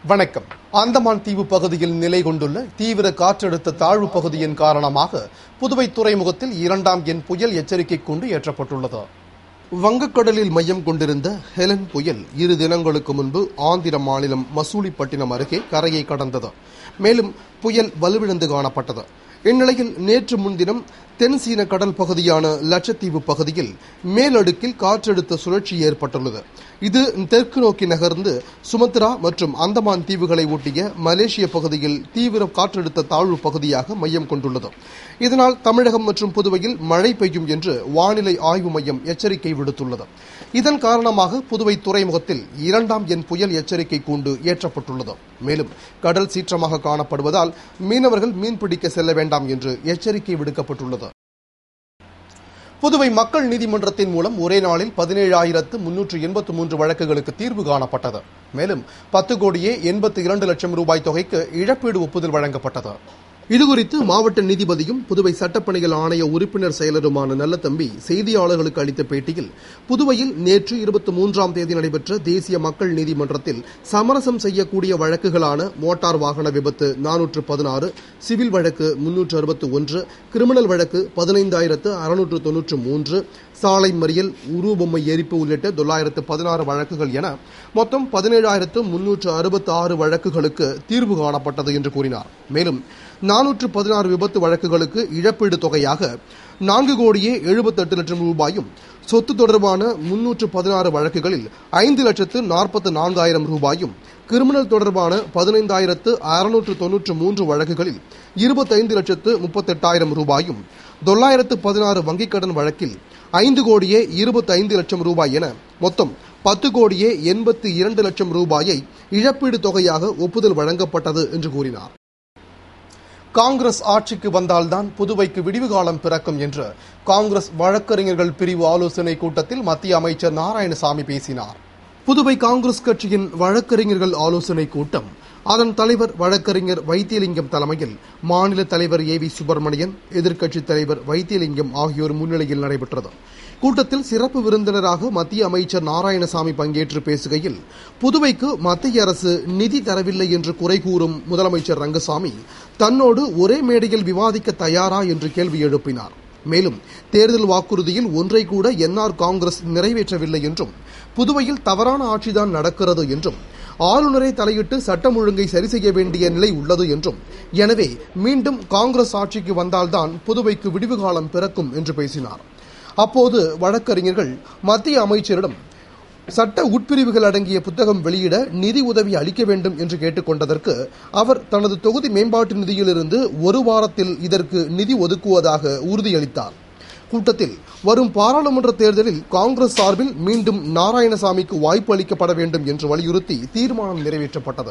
வணக்கம் அந்தமான் தீவு பகுதியில் நிலை கொண்டுள்ள தீவிர காற்றழுத்த தாழ்வு பகுதியின் காரணமாக புதுவை துறைமுகத்தில் இரண்டாம் எண் புயல் எச்சரிக்கை கொண்டு ஏற்றப்பட்டுள்ளது வங்கக்கடலில் மையம் கொண்டிருந்த ஹெலன் புயல் இரு தினங்களுக்கு முன்பு ஆந்திர மாநிலம் மசூலிப்பட்டினம் அருகே கரையை கடந்தது மேலும் புயல் வலுவிழந்து காணப்பட்டது இந்நிலையில் நேற்று முன்தினம் தென் சீன கடல் பகுதியான லட்சத்தீவு பகுதியில் மேலடுக்கில் காற்றழுத்த சுழற்சி ஏற்பட்டுள்ளது இது தெற்கு நோக்கி நகர்ந்து சுமத்ரா மற்றும் அந்தமான் தீவுகளை ஒட்டிய மலேசிய பகுதியில் தீவிர காற்றழுத்த தாழ்வு பகுதியாக மையம் கொண்டுள்ளது இதனால் தமிழகம் மற்றும் புதுவையில் மழை பெய்யும் என்று வானிலை ஆய்வு மையம் எச்சரிக்கை விடுத்துள்ளது இதன் காரணமாக புதுவை துறைமுகத்தில் இரண்டாம் எண் புயல் எச்சரிக்கை கூண்டு ஏற்றப்பட்டுள்ளது மேலும் கடல் சீற்றமாக காணப்படுவதால் மீனவர்கள் மீன்பிடிக்க செல்ல வேண்டாம் என்று எச்சரிக்கை விடுக்கப்பட்டுள்ளது புதுவை மக்கள் நீதிமன்றத்தின் மூலம் ஒரே நாளில் பதினேழாயிரத்து முன்னூற்று எண்பத்து மூன்று வழக்குகளுக்கு தீர்வு காணப்பட்டது மேலும் பத்து கோடியே எண்பத்தி இரண்டு லட்சம் ரூபாய் தொகைக்கு இழப்பீடு ஒப்புதல் வழங்கப்பட்டது இதுகுறித்து மாவட்ட நீதிபதியும் புதுவை சட்டப்பணிகள் ஆணைய உறுப்பினர் செயலருமான நல்லதம்பி செய்தியாளர்களுக்கு அளித்த பேட்டியில் புதுவையில் நேற்று இருபத்தி மூன்றாம் தேதி நடைபெற்ற தேசிய மக்கள் நீதிமன்றத்தில் சமரசம் செய்யக்கூடிய வழக்குகளான மோட்டார் வாகன விபத்து நானூற்று பதினாறு சிவில் வழக்கு முன்னூற்று அறுபத்து ஒன்று கிரிமினல் வழக்கு பதினைந்தாயிரத்து அறுநூற்று தொன்னூற்று மூன்று சாலை மறியல் உருவபொம்மை எரிப்பு உள்ளிட்ட தொள்ளாயிரத்து பதினாறு வழக்குகள் என மொத்தம் பதினேழாயிரத்து முன்னூற்று அறுபத்தி ஆறு வழக்குகளுக்கு தீர்வு காணப்பட்டது என்று கூறினார் மேலும் நானூற்று பதினாறு விபத்து வழக்குகளுக்கு இழப்பீடு தொகையாக நான்கு கோடியே எழுபத்தெட்டு லட்சம் ரூபாயும் சொத்து தொடர்பான முன்னூற்று பதினாறு வழக்குகளில் ஐந்து லட்சத்து நாற்பத்து நான்காயிரம் ரூபாயும் கிரிமினல் தொடர்பான பதினைந்தாயிரத்து அறுநூற்று தொன்னூற்று மூன்று வழக்குகளில் இருபத்தைந்து லட்சத்து முப்பத்தெட்டாயிரம் ரூபாயும் தொள்ளாயிரத்து பதினாறு வங்கிக் கடன் வழக்கில் ஐந்து கோடியே இருபத்தைந்து லட்சம் ரூபாய் என மொத்தம் பத்து கோடியே எண்பத்தி இரண்டு லட்சம் ரூபாயை இழப்பீடு தொகையாக ஒப்புதல் வழங்கப்பட்டது என்று கூறினார் காங்கிரஸ் ஆட்சிக்கு வந்தால்தான் புதுவைக்கு விடிவு காலம் பிறக்கும் என்று காங்கிரஸ் வழக்கறிஞர்கள் பிரிவு ஆலோசனை கூட்டத்தில் மத்திய அமைச்சர் நாராயணசாமி பேசினார் புதுவை காங்கிரஸ் கட்சியின் வழக்கறிஞர்கள் ஆலோசனை கூட்டம் அதன் தலைவர் வழக்கறிஞர் வைத்தியலிங்கம் தலைமையில் மாநில தலைவர் ஏ வி சுப்பிரமணியன் எதிர்க்கட்சித் தலைவர் வைத்தியலிங்கம் ஆகியோர் முன்னிலையில் நடைபெற்றது கூட்டத்தில் சிறப்பு விருந்தினராக மத்திய அமைச்சர் நாராயணசாமி பங்கேற்று பேசுகையில் புதுவைக்கு மத்திய அரசு நிதி தரவில்லை என்று குறை கூறும் முதலமைச்சர் ரங்கசாமி தன்னோடு ஒரே மேடையில் விவாதிக்க தயாரா என்று கேள்வி எழுப்பினார் மேலும் தேர்தல் வாக்குறுதியில் ஒன்றை கூட என்ஆர் காங்கிரஸ் நிறைவேற்றவில்லை என்றும் புதுவையில் தவறான ஆட்சிதான் நடக்கிறது என்றும் ஆளுநரை தலையிட்டு சட்டம் ஒழுங்கை சரி செய்ய வேண்டிய நிலை உள்ளது என்றும் எனவே மீண்டும் காங்கிரஸ் ஆட்சிக்கு வந்தால்தான் புதுவைக்கு விடிவு காலம் பிறக்கும் என்று பேசினார் அப்போது வழக்கறிஞர்கள் மத்திய அமைச்சரிடம் சட்ட உட்பிரிவுகள் அடங்கிய புத்தகம் வெளியிட நிதி உதவி அளிக்க வேண்டும் என்று கேட்டுக்கொண்டதற்கு அவர் தனது தொகுதி மேம்பாட்டு நிதியிலிருந்து ஒரு வாரத்தில் இதற்கு நிதி ஒதுக்குவதாக உறுதியளித்தார் கூட்டத்தில் வரும் பாராளுமன்ற தேர்தலில் காங்கிரஸ் சார்பில் மீண்டும் நாராயணசாமிக்கு வாய்ப்பு அளிக்கப்பட வேண்டும் என்று வலியுறுத்தி தீர்மானம் நிறைவேற்றப்பட்டது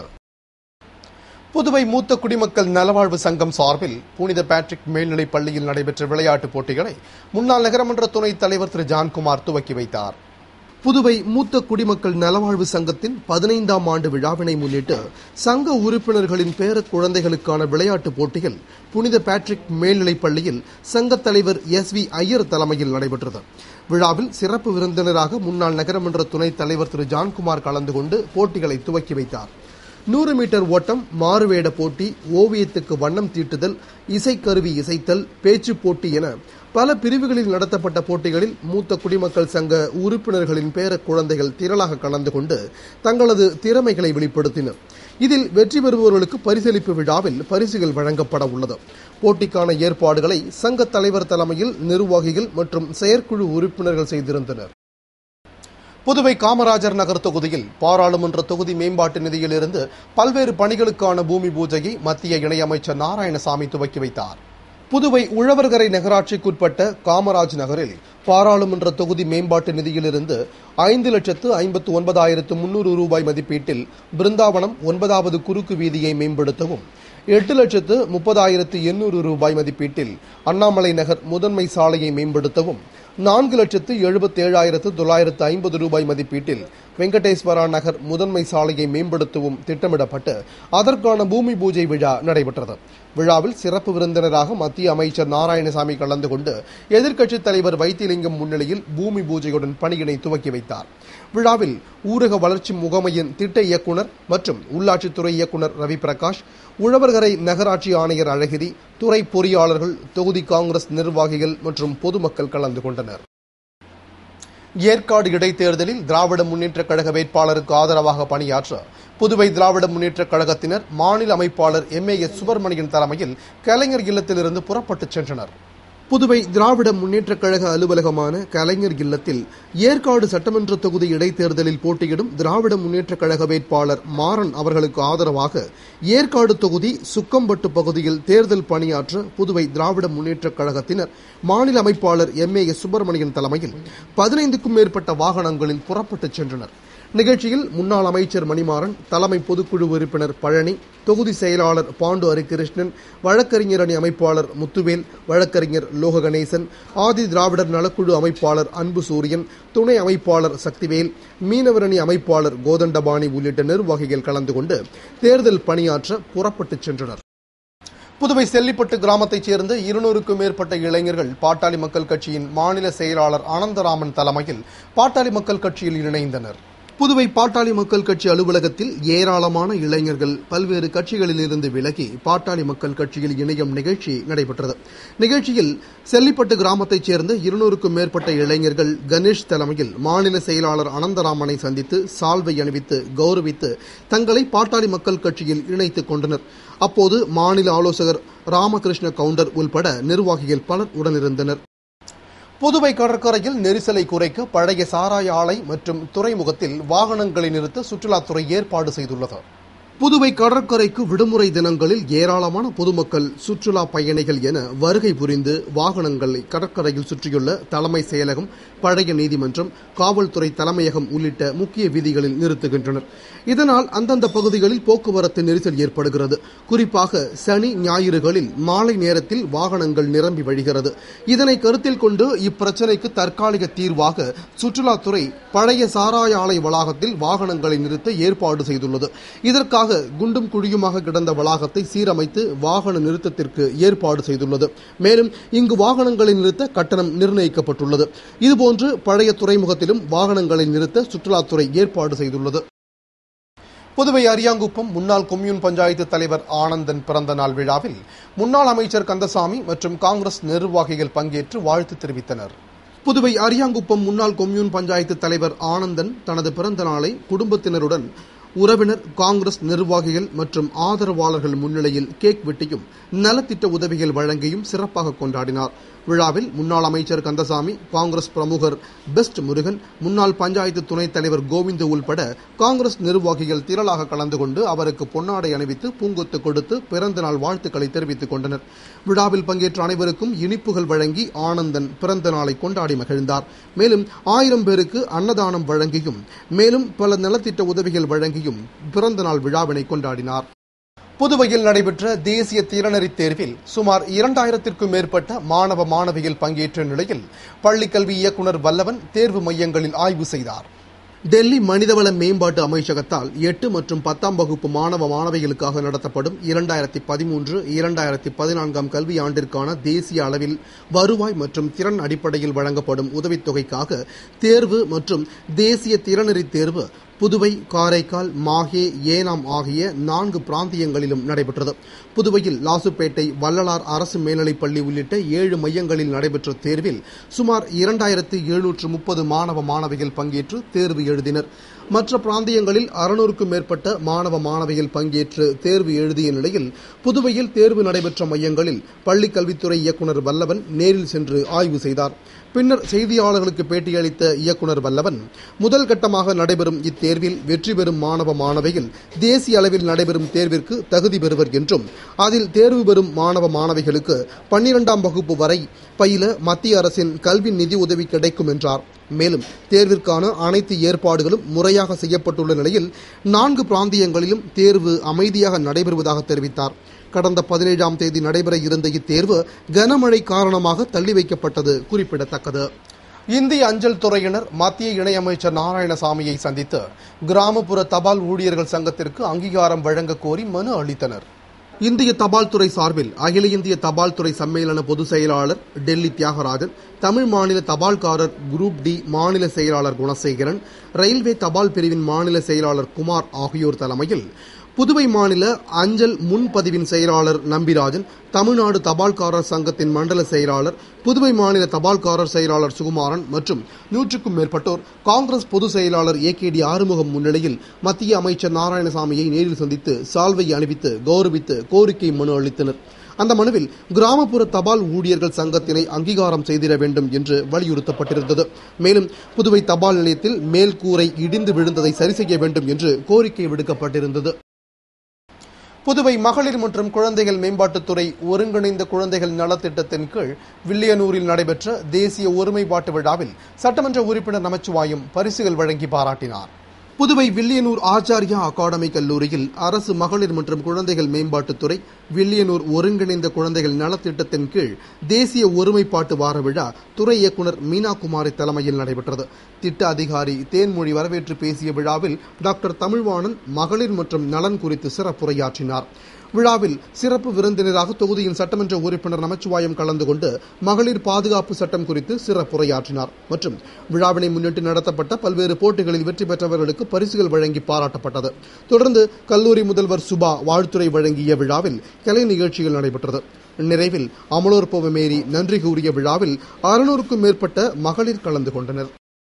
புதுவை மூத்த குடிமக்கள் நலவாழ்வு சங்கம் சார்பில் புனித பேட்ரிக் மேல்நிலைப் பள்ளியில் நடைபெற்ற விளையாட்டுப் போட்டிகளை முன்னாள் நகரமன்ற துணைத் தலைவர் திரு ஜான்குமார் துவக்கி வைத்தார் புதுவை மூத்த குடிமக்கள் நலவாழ்வு சங்கத்தின் பதினைந்தாம் ஆண்டு விழாவினை முன்னிட்டு சங்க உறுப்பினர்களின் பேர குழந்தைகளுக்கான விளையாட்டுப் போட்டிகள் புனித பேட்ரிக் மேல்நிலைப் பள்ளியில் சங்கத் தலைவர் எஸ் வி ஐயர் தலைமையில் நடைபெற்றது விழாவில் சிறப்பு விருந்தினராக முன்னாள் நகரமன்ற துணைத் தலைவர் திரு ஜான்குமார் கலந்து கொண்டு போட்டிகளை துவக்கி வைத்தார் நூறு மீட்டர் ஓட்டம் மாறுவேட போட்டி ஓவியத்துக்கு வண்ணம் தீட்டுதல் இசைக்கருவி இசைத்தல் பேச்சு போட்டி என பல பிரிவுகளில் நடத்தப்பட்ட போட்டிகளில் மூத்த குடிமக்கள் சங்க உறுப்பினர்களின் பேர குழந்தைகள் திரளாக கலந்து கொண்டு தங்களது திறமைகளை வெளிப்படுத்தினர் இதில் வெற்றி பெறுபவர்களுக்கு பரிசளிப்பு விழாவில் பரிசுகள் வழங்கப்பட உள்ளது போட்டிக்கான ஏற்பாடுகளை சங்க தலைவர் தலைமையில் நிர்வாகிகள் மற்றும் செயற்குழு உறுப்பினர்கள் செய்திருந்தனர் புதுவை காமராஜர் நகர் தொகுதியில் பாராளுமன்ற தொகுதி மேம்பாட்டு நிதியிலிருந்து பல்வேறு பணிகளுக்கான பூமி பூஜையை மத்திய இணையமைச்சர் நாராயணசாமி துவக்கி வைத்தார் புதுவை உழவர்கரை நகராட்சிக்குட்பட்ட காமராஜ் நகரில் பாராளுமன்ற தொகுதி மேம்பாட்டு நிதியிலிருந்து ஐந்து லட்சத்து ஐம்பத்து ஒன்பதாயிரத்து முன்னூறு ரூபாய் மதிப்பீட்டில் பிருந்தாவனம் ஒன்பதாவது குறுக்கு வீதியை மேம்படுத்தவும் எட்டு லட்சத்து முப்பதாயிரத்து எண்ணூறு ரூபாய் மதிப்பீட்டில் அண்ணாமலை நகர் முதன்மை சாலையை மேம்படுத்தவும் நான்கு லட்சத்து எழுபத்தி ஏழாயிரத்து தொள்ளாயிரத்து ஐம்பது ரூபாய் மதிப்பீட்டில் வெங்கடேஸ்வரா நகர் முதன்மை சாலையை மேம்படுத்தவும் திட்டமிடப்பட்டு அதற்கான பூமி பூஜை விழா நடைபெற்றது விழாவில் சிறப்பு விருந்தினராக மத்திய அமைச்சர் நாராயணசாமி கலந்து கொண்டு எதிர்க்கட்சித் தலைவர் வைத்திலிங்கம் முன்னிலையில் பூமி பூஜையுடன் பணியினை துவக்கி வைத்தார் விழாவில் ஊரக வளர்ச்சி முகமையின் திட்ட இயக்குனர் மற்றும் உள்ளாட்சித்துறை இயக்குனர் ரவி பிரகாஷ் உழவர்கரை நகராட்சி ஆணையர் அழகிரி துறை பொறியாளர்கள் தொகுதி காங்கிரஸ் நிர்வாகிகள் மற்றும் பொதுமக்கள் கலந்து கொண்டனர் ஏற்காடு இடைத்தேர்தலில் திராவிட முன்னேற்றக் கழக வேட்பாளருக்கு ஆதரவாக பணியாற்ற புதுவை திராவிட முன்னேற்றக் கழகத்தினர் மாநில அமைப்பாளர் எம் ஏ எஸ் சுப்பிரமணியன் தலைமையில் கலைஞர் இல்லத்திலிருந்து புறப்பட்டுச் சென்றனர் புதுவை திராவிட முன்னேற்றக் கழக அலுவலகமான கலைஞர் இல்லத்தில் ஏற்காடு சட்டமன்ற தொகுதி இடைத்தேர்தலில் போட்டியிடும் திராவிட முன்னேற்றக் கழக வேட்பாளர் மாறன் அவர்களுக்கு ஆதரவாக ஏற்காடு தொகுதி சுக்கம்பட்டு பகுதியில் தேர்தல் பணியாற்ற புதுவை திராவிட முன்னேற்றக் கழகத்தினர் மாநில அமைப்பாளர் எம் ஏ எஸ் சுப்பிரமணியன் தலைமையில் பதினைந்துக்கும் மேற்பட்ட வாகனங்களில் புறப்பட்டுச் சென்றனர் நிகழ்ச்சியில் முன்னாள் அமைச்சர் மணிமாறன் தலைமை பொதுக்குழு உறுப்பினர் பழனி தொகுதி செயலாளர் பாண்டு ஹரிகிருஷ்ணன் வழக்கறிஞர் அணி அமைப்பாளர் முத்துவேல் வழக்கறிஞர் லோக கணேசன் ஆதி திராவிடர் நலக்குழு அமைப்பாளர் அன்பு சூரியன் துணை அமைப்பாளர் சக்திவேல் மீனவர் அணி அமைப்பாளர் கோதண்டபாணி உள்ளிட்ட நிர்வாகிகள் கலந்து கொண்டு தேர்தல் பணியாற்ற புறப்பட்டுச் சென்றனர் புதுவை செல்லிப்பட்டு கிராமத்தைச் சேர்ந்த இருநூறுக்கும் மேற்பட்ட இளைஞர்கள் பாட்டாளி மக்கள் கட்சியின் மாநில செயலாளர் அனந்தராமன் தலைமையில் பாட்டாளி மக்கள் கட்சியில் இணைந்தனர் புதுவை பாட்டாளி மக்கள் கட்சி அலுவலகத்தில் ஏராளமான இளைஞர்கள் பல்வேறு கட்சிகளில் இருந்து விலகி பாட்டாளி மக்கள் கட்சியில் இணையும் நிகழ்ச்சி நடைபெற்றது நிகழ்ச்சியில் செல்லிப்பட்டு கிராமத்தைச் சேர்ந்த இருநூறுக்கும் மேற்பட்ட இளைஞர்கள் கணேஷ் தலைமையில் மாநில செயலாளர் அனந்தராமனை சந்தித்து சால்வை அணிவித்து கௌரவித்து தங்களை பாட்டாளி மக்கள் கட்சியில் இணைத்துக் கொண்டனர் அப்போது மாநில ஆலோசகர் ராமகிருஷ்ண கவுண்டர் உள்பட நிர்வாகிகள் பலர் உடனிருந்தனர் புதுவை கடற்கரையில் நெரிசலை குறைக்க பழைய சாராய ஆலை மற்றும் துறைமுகத்தில் வாகனங்களை நிறுத்த சுற்றுலாத்துறை ஏற்பாடு செய்துள்ளது புதுவை கடற்கரைக்கு விடுமுறை தினங்களில் ஏராளமான பொதுமக்கள் சுற்றுலா பயணிகள் என வருகை புரிந்து வாகனங்களை கடற்கரையில் சுற்றியுள்ள தலைமை செயலகம் பழைய நீதிமன்றம் காவல்துறை தலைமையகம் உள்ளிட்ட முக்கிய வீதிகளில் நிறுத்துகின்றனர் இதனால் அந்தந்த பகுதிகளில் போக்குவரத்து நெரிசல் ஏற்படுகிறது குறிப்பாக சனி ஞாயிறுகளில் மாலை நேரத்தில் வாகனங்கள் நிரம்பி வழிகிறது இதனை கருத்தில் கொண்டு இப்பிரச்சினைக்கு தற்காலிக தீர்வாக சுற்றுலாத்துறை பழைய சாராய ஆலை வளாகத்தில் வாகனங்களை நிறுத்த ஏற்பாடு செய்துள்ளது இதற்காக குண்டும் குழியுமாக கிடந்த வளாகத்தை சீரமைத்து வாகன நிறுத்தத்திற்கு ஏற்பாடு செய்துள்ளது மேலும் இங்கு வாகனங்களை நிறுத்த கட்டணம் நிர்ணயிக்கப்பட்டுள்ளது இதுபோன்று பழைய துறைமுகத்திலும் வாகனங்களை நிறுத்த சுற்றுலாத்துறை ஏற்பாடு செய்துள்ளது புதுவை அரியாங்குப்பம் முன்னாள் கொம்யூன் பஞ்சாயத்து தலைவர் ஆனந்தன் பிறந்த நாள் விழாவில் முன்னாள் அமைச்சர் கந்தசாமி மற்றும் காங்கிரஸ் நிர்வாகிகள் பங்கேற்று வாழ்த்து தெரிவித்தனர் புதுவை அரியாங்குப்பம் முன்னாள் கொம்யூன் பஞ்சாயத்து தலைவர் ஆனந்தன் தனது பிறந்த நாளை குடும்பத்தினருடன் உறவினர் காங்கிரஸ் நிர்வாகிகள் மற்றும் ஆதரவாளர்கள் முன்னிலையில் கேக் வெட்டியும் நலத்திட்ட உதவிகள் வழங்கியும் சிறப்பாக கொண்டாடினார் விழாவில் முன்னாள் அமைச்சர் கந்தசாமி காங்கிரஸ் பிரமுகர் பெஸ்ட் முருகன் முன்னாள் பஞ்சாயத்து துணைத் தலைவர் கோவிந்து உள்பட காங்கிரஸ் நிர்வாகிகள் திரளாக கலந்து கொண்டு அவருக்கு பொன்னாடை அணிவித்து பூங்கொத்து கொடுத்து பிறந்த நாள் வாழ்த்துக்களை தெரிவித்துக் கொண்டனர் விழாவில் பங்கேற்ற அனைவருக்கும் இனிப்புகள் வழங்கி ஆனந்தன் பிறந்த நாளை கொண்டாடி மகிழ்ந்தார் மேலும் ஆயிரம் பேருக்கு அன்னதானம் வழங்கியும் மேலும் பல நலத்திட்ட உதவிகள் வழங்கியும் பிறந்த நாள் விழாவினை கொண்டாடினார் புதுவையில் நடைபெற்ற தேசிய திறனறி தேர்வில் சுமார் இரண்டாயிரத்திற்கும் மேற்பட்ட மாணவ மாணவிகள் பங்கேற்ற நிலையில் பள்ளிக்கல்வி இயக்குநர் வல்லவன் தேர்வு மையங்களில் ஆய்வு செய்தார் டெல்லி மனிதவள மேம்பாட்டு அமைச்சகத்தால் எட்டு மற்றும் பத்தாம் வகுப்பு மாணவ மாணவிகளுக்காக நடத்தப்படும் இரண்டாயிரத்தி பதிமூன்று இரண்டாயிரத்தி பதினான்காம் கல்வி ஆண்டிற்கான தேசிய அளவில் வருவாய் மற்றும் திறன் அடிப்படையில் வழங்கப்படும் உதவித்தொகைக்காக தேர்வு மற்றும் தேசிய திறனறி தேர்வு புதுவை காரைக்கால் மாஹே ஏனாம் ஆகிய நான்கு பிராந்தியங்களிலும் நடைபெற்றது புதுவையில் லாசுப்பேட்டை வள்ளலார் அரசு மேல்நிலைப் பள்ளி உள்ளிட்ட ஏழு மையங்களில் நடைபெற்ற தேர்வில் சுமார் இரண்டாயிரத்து எழுநூற்று முப்பது மாணவ மாணவிகள் பங்கேற்று தேர்வு எழுதினர் மற்ற பிராந்தியங்களில் அறுநூறுக்கும் மேற்பட்ட மாணவ மாணவிகள் பங்கேற்று தேர்வு எழுதிய நிலையில் புதுவையில் தேர்வு நடைபெற்ற மையங்களில் பள்ளிக் கல்வித்துறை இயக்குநர் வல்லவன் நேரில் சென்று ஆய்வு செய்தார் பின்னர் செய்தியாளர்களுக்கு பேட்டியளித்த இயக்குநர் வல்லவன் முதல் கட்டமாக நடைபெறும் இத்தேர்வில் வெற்றி பெறும் மாணவ மாணவிகள் தேசிய அளவில் நடைபெறும் தேர்விற்கு தகுதி பெறுவர் என்றும் அதில் தேர்வு பெறும் மாணவ மாணவிகளுக்கு பன்னிரெண்டாம் வகுப்பு வரை பயில மத்திய அரசின் கல்வி நிதி உதவி கிடைக்கும் என்றார் மேலும் தேர்விற்கான அனைத்து ஏற்பாடுகளும் முறையாக செய்யப்பட்டுள்ள நிலையில் நான்கு பிராந்தியங்களிலும் தேர்வு அமைதியாக நடைபெறுவதாக தெரிவித்தார் கடந்த பதினேழாம் தேதி நடைபெற இருந்த இத்தேர்வு கனமழை காரணமாக தள்ளி வைக்கப்பட்டது குறிப்பிடத்தக்கது இந்திய அஞ்சல் துறையினர் மத்திய இணையமைச்சர் நாராயணசாமியை சந்தித்து கிராமப்புற தபால் ஊழியர்கள் சங்கத்திற்கு அங்கீகாரம் வழங்க கோரி மனு அளித்தனர் இந்திய தபால் துறை சார்பில் அகில இந்திய தபால் துறை சம்மேளன பொதுச் செயலாளர் டெல்லி தியாகராஜன் தமிழ் மாநில தபால்காரர் குரூப் டி மாநில செயலாளர் குணசேகரன் ரயில்வே தபால் பிரிவின் மாநில செயலாளர் குமார் ஆகியோர் தலைமையில் புதுவை மாநில அஞ்சல் முன்பதிவின் செயலாளர் நம்பிராஜன் தமிழ்நாடு தபால்காரர் சங்கத்தின் மண்டல செயலாளர் புதுவை மாநில தபால்காரர் செயலாளர் சுகுமாரன் மற்றும் நூற்றுக்கும் மேற்பட்டோர் காங்கிரஸ் பொதுச் செயலாளர் ஏ கே டி ஆறுமுகம் முன்னிலையில் மத்திய அமைச்சர் நாராயணசாமியை நேரில் சந்தித்து சால்வை அணிவித்து கௌரவித்து கோரிக்கை மனு அளித்தனர் அந்த மனுவில் கிராமப்புற தபால் ஊழியர்கள் சங்கத்தினை அங்கீகாரம் செய்திட வேண்டும் என்று வலியுறுத்தப்பட்டிருந்தது மேலும் புதுவை தபால் நிலையத்தில் மேல் கூரை இடிந்து விழுந்ததை சரி செய்ய வேண்டும் என்று கோரிக்கை விடுக்கப்பட்டிருந்தது புதுவை மகளிர் மற்றும் குழந்தைகள் மேம்பாட்டுத்துறை ஒருங்கிணைந்த குழந்தைகள் நலத்திட்டத்தின் கீழ் வில்லியனூரில் நடைபெற்ற தேசிய ஒருமைப்பாட்டு விழாவில் சட்டமன்ற உறுப்பினர் நமச்சிவாயம் பரிசுகள் வழங்கி பாராட்டினார் புதுவை வில்லியனூர் ஆச்சாரியா அகாடமி கல்லூரியில் அரசு மகளிர் மற்றும் குழந்தைகள் மேம்பாட்டுத்துறை வில்லியனூர் ஒருங்கிணைந்த குழந்தைகள் நலத்திட்டத்தின் கீழ் தேசிய ஒருமைப்பாட்டு வார விழா துறை இயக்குநர் மீனா குமாரி தலைமையில் நடைபெற்றது திட்ட அதிகாரி தேன்மொழி வரவேற்று பேசிய விழாவில் டாக்டர் தமிழ்வாணன் மகளிர் மற்றும் நலன் குறித்து சிறப்புரையாற்றினார் விழாவில் சிறப்பு விருந்தினராக தொகுதியின் சட்டமன்ற உறுப்பினர் நமச்சிவாயம் கலந்து கொண்டு மகளிர் பாதுகாப்பு சட்டம் குறித்து சிறப்புரையாற்றினார் மற்றும் விழாவினை முன்னிட்டு நடத்தப்பட்ட பல்வேறு போட்டிகளில் வெற்றி பெற்றவர்களுக்கு பரிசுகள் வழங்கி பாராட்டப்பட்டது தொடர்ந்து கல்லூரி முதல்வர் சுபா வாழ்த்துறை வழங்கிய விழாவில் கலை நிகழ்ச்சிகள் நடைபெற்றது நிறைவில் அமலோற்பவ மேரி நன்றி கூறிய விழாவில் அறுநூறுக்கும் மேற்பட்ட மகளிர் கலந்து கொண்டனர்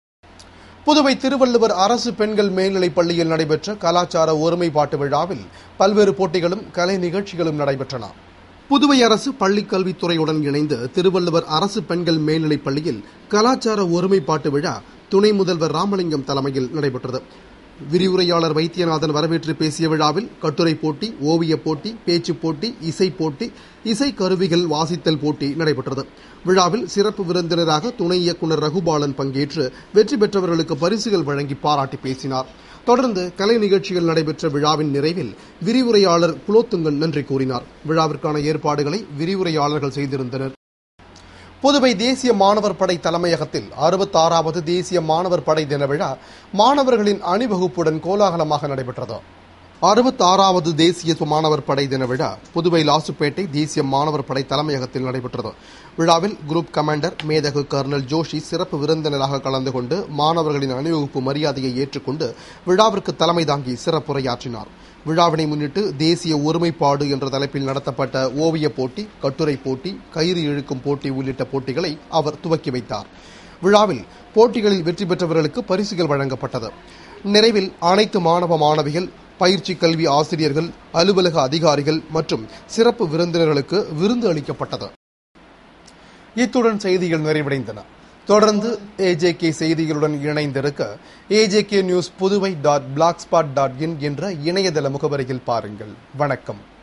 புதுவை திருவள்ளுவர் அரசு பெண்கள் மேல்நிலைப் பள்ளியில் நடைபெற்ற கலாச்சார ஒருமைப்பாட்டு விழாவில் பல்வேறு போட்டிகளும் கலை நிகழ்ச்சிகளும் நடைபெற்றன புதுவை அரசு பள்ளிக் கல்வித்துறையுடன் இணைந்து திருவள்ளுவர் அரசு பெண்கள் மேல்நிலைப் பள்ளியில் கலாச்சார ஒருமைப்பாட்டு விழா துணை முதல்வர் ராமலிங்கம் தலைமையில் நடைபெற்றது விரிவுரையாளர் வைத்தியநாதன் வரவேற்று பேசிய விழாவில் கட்டுரை போட்டி ஓவியப் போட்டி பேச்சுப் போட்டி இசை போட்டி இசை கருவிகள் வாசித்தல் போட்டி நடைபெற்றது விழாவில் சிறப்பு விருந்தினராக துணை இயக்குநர் ரகுபாலன் பங்கேற்று வெற்றி பெற்றவர்களுக்கு பரிசுகள் வழங்கி பாராட்டி பேசினார் தொடர்ந்து கலை நிகழ்ச்சிகள் நடைபெற்ற விழாவின் நிறைவில் விரிவுரையாளர் குலோத்துங்கன் நன்றி கூறினார் விழாவிற்கான ஏற்பாடுகளை விரிவுரையாளர்கள் செய்திருந்தனர் புதுவை தேசிய மாணவர் படை தலைமையகத்தில் அறுபத்தாறாவது தேசிய மாணவர் படை தின விழா மாணவர்களின் அணிவகுப்புடன் கோலாகலமாக நடைபெற்றது அறுபத்தாறாவது தேசிய மாணவர் படை தின விழா புதுவை லாசுப்பேட்டை தேசிய மாணவர் படை தலைமையகத்தில் நடைபெற்றது விழாவில் குரூப் கமாண்டர் மேதகு கர்னல் ஜோஷி சிறப்பு விருந்தினராக கலந்து கொண்டு மாணவர்களின் அணிவகுப்பு மரியாதையை ஏற்றுக்கொண்டு விழாவிற்கு தலைமை தாங்கி சிறப்புரையாற்றினார் விழாவினை முன்னிட்டு தேசிய ஒருமைப்பாடு என்ற தலைப்பில் நடத்தப்பட்ட ஓவியப் போட்டி கட்டுரை போட்டி கயிறு இழுக்கும் போட்டி உள்ளிட்ட போட்டிகளை அவர் துவக்கி வைத்தார் விழாவில் போட்டிகளில் வெற்றி பெற்றவர்களுக்கு பரிசுகள் வழங்கப்பட்டது நிறைவில் அனைத்து மாணவ மாணவிகள் பயிற்சி கல்வி ஆசிரியர்கள் அலுவலக அதிகாரிகள் மற்றும் சிறப்பு விருந்தினர்களுக்கு விருந்து அளிக்கப்பட்டது இத்துடன் செய்திகள் நிறைவடைந்தன தொடர்ந்து ஏஜேகே செய்திகளுடன் இணைந்திருக்க AJK news Puduvai dot blogspot dot in என்ற இணையதள முகவரியில் பாருங்கள் வணக்கம்